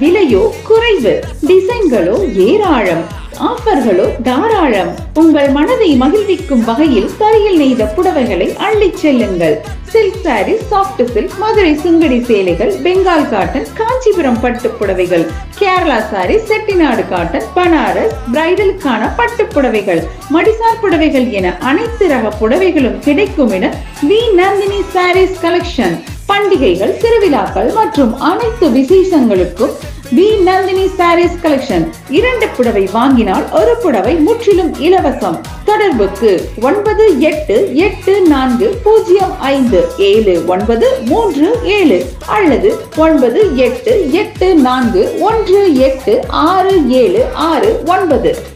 விலையோ குறைவு டிசைன்களோ ஏராளம் ஆஃபர்களோ தாராளம் உங்கள் மனதை மகிழ்விக்கும் வகையில் தரையில் நெய்த புடவைகளை அள்ளிச் செல்லுங்கள் silk saree soft silk Madurai Sungudi சேலைகள் பெங்கால் காட்டன் காஞ்சிபுரம் பட்டு புடவைகள் கேரளா சாரி செட்டிநாடு காட்டன் பனாரஸ் பிரைடலுக்கான பட்டு புடவைகள் மடிசார் புடவைகள் என அனைத்து ரக புடவைகளும் கிடைக்கும் என வி நந்தினி சாரீஸ் கலெக்ஷன் பண்டிகைகள் திருவிழாக்கள் மற்றும் அனைத்து விசேஷங்களுக்கும் வி நந்தினி சாரீஸ் கலெக்ஷன் இரண்டு புடவை வாங்கினால் ஒரு புடவை முற்றிலும் இலவசம் தொடர்புக்கு ஒன்பது எட்டு எட்டு நான்கு பூஜ்ஜியம் ஐந்து ஏழு ஒன்பது மூன்று ஏழு அல்லது ஒன்பது எட்டு எட்டு நான்கு ஒன்று எட்டு ஆறு ஏழு ஆறு ஒன்பது